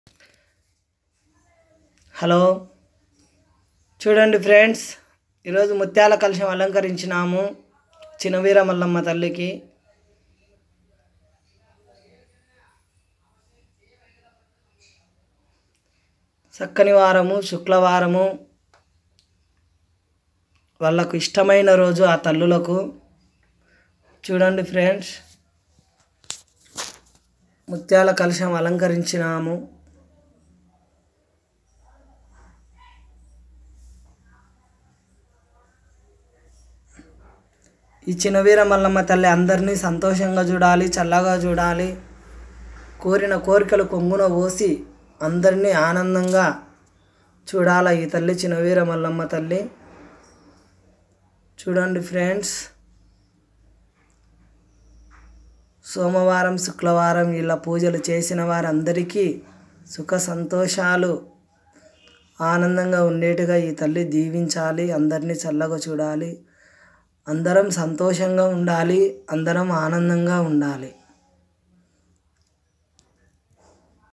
hello చూడండి friends ఈరోజు ముత్యాల కలశం అలంకరించినాము చినవీర మల్లమ్మ తల్లికి చక్కని వారము శుక్రవారము వాళ్ళకు ఇష్టమైన రోజు ఆ తల్లులకు చూడండి ఫ్రెండ్స్ ముత్యాల కలశం అలంకరించినాము ఈ చిన్నవీర మల్లమ్మ తల్లి అందరినీ సంతోషంగా చూడాలి చల్లగా చూడాలి కోరిన కోరికలు కొంగున పోసి అందరినీ ఆనందంగా చూడాల ఈ తల్లి చిన్నవీర మల్లమ్మ తల్లి చూడండి ఫ్రెండ్స్ సోమవారం శుక్రవారం ఇలా పూజలు చేసిన వారందరికీ సుఖ సంతోషాలు ఆనందంగా ఉండేట్టుగా ఈ తల్లి దీవించాలి అందరినీ చల్లగా చూడాలి అందరం సంతోషంగా ఉండాలి అందరం ఆనందంగా ఉండాలి